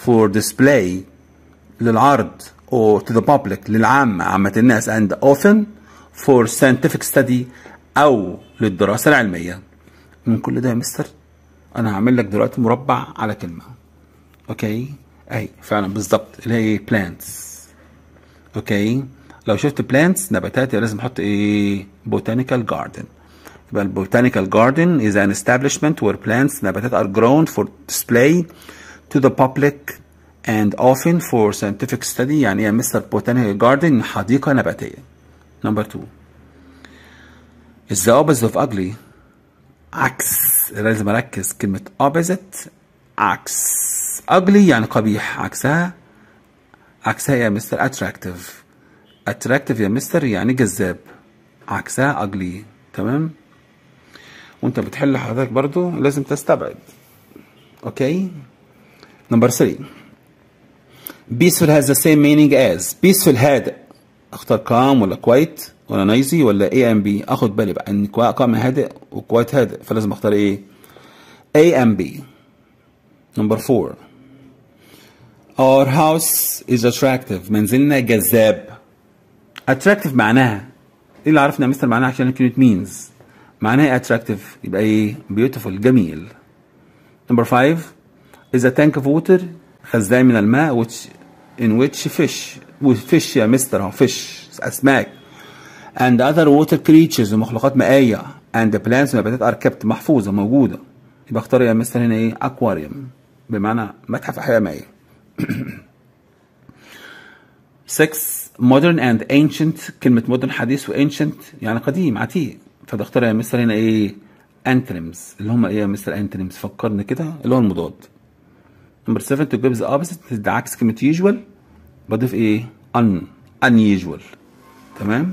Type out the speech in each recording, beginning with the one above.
for display للعرض or to the public للعامة عامة الناس and often for scientific study أو للدراسة العلمية من كل ده يا مستر أنا هعمل لك دلوقتي مربع على كلمة أوكي أي فعلا بالظبط اللي هي plants أوكي لو شفت plants نباتات يبقى لازم أحط إيه botanical garden يبقى ال botanical garden is an establishment where plants نباتات are grown for display to the public and often for scientific study يعني ايه يا مستر botanical garden حديقة نباتية number two is the opposite of ugly عكس لازم اركز كلمة opposite عكس ugly يعني قبيح عكسها عكسها يا مستر attractive attractive يا مستر يعني جذاب عكسها ugly تمام وانت بتحل حضرتك برضو لازم تستبعد اوكي نمبر 3 peaceful has the same meaning as peaceful هادئ اختار calm ولا quiet ولا noisy ولا A and B اخد بالي بقى ان calm هادئ وquiet هادئ فلازم اختار ايه A and B نمبر 4 our house is attractive منزلنا جذاب attractive معناها ايه اللي عرفنا يا مستر معناها عشان كلمة means معناها ايه attractive يبقى ايه beautiful جميل نمبر 5 is a tank of water خزان من الماء which in which fish fish يا مستر اهو fish اسماك and other water creatures ومخلوقات مائية and the plants نباتات are kept محفوظة موجودة يبقى اختار يا مستر هنا ايه aquarium بمعنى متحف احياء مائية 6 modern and ancient كلمة modern حديث و ancient يعني قديم عتيق فده اختار يا مستر هنا ايه antonyms اللي هم ايه يا مستر antonyms فكرني كده اللي هو المضاد نمبر 7 to give the opposite ده عكس كلمة usual بضيف ايه un unusual تمام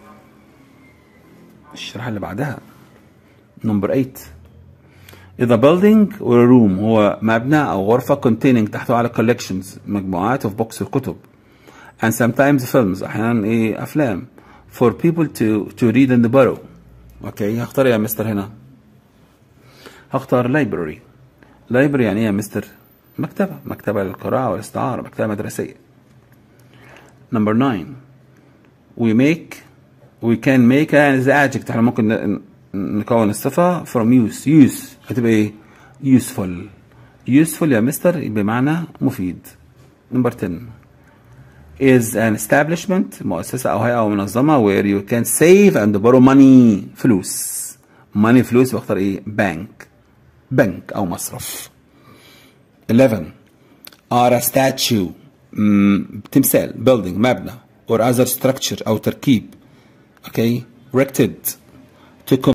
الشريحة اللي بعدها نمبر 8 إذا building or a room هو مبنى أو غرفة containing تحته على collections مجموعات of books الكتب and sometimes films أحيانا إيه أفلام for people to to read and borrow أوكي هختار يا مستر هنا هختار library library يعني إيه يا مستر مكتبة مكتبة للقراءة والاستعارة مكتبة مدرسية number 9 we make we can make as adjective احنا ممكن نكون الصفة from use use هتبقى ايه useful useful يا مستر بمعنى مفيد number 10 is an establishment مؤسسة أو هيئة أو منظمة where you can save and borrow money فلوس money فلوس بختار ايه bank بنك أو مصرف 11 are a statue تمثال building مبنى or other structure أو تركيب okay erected to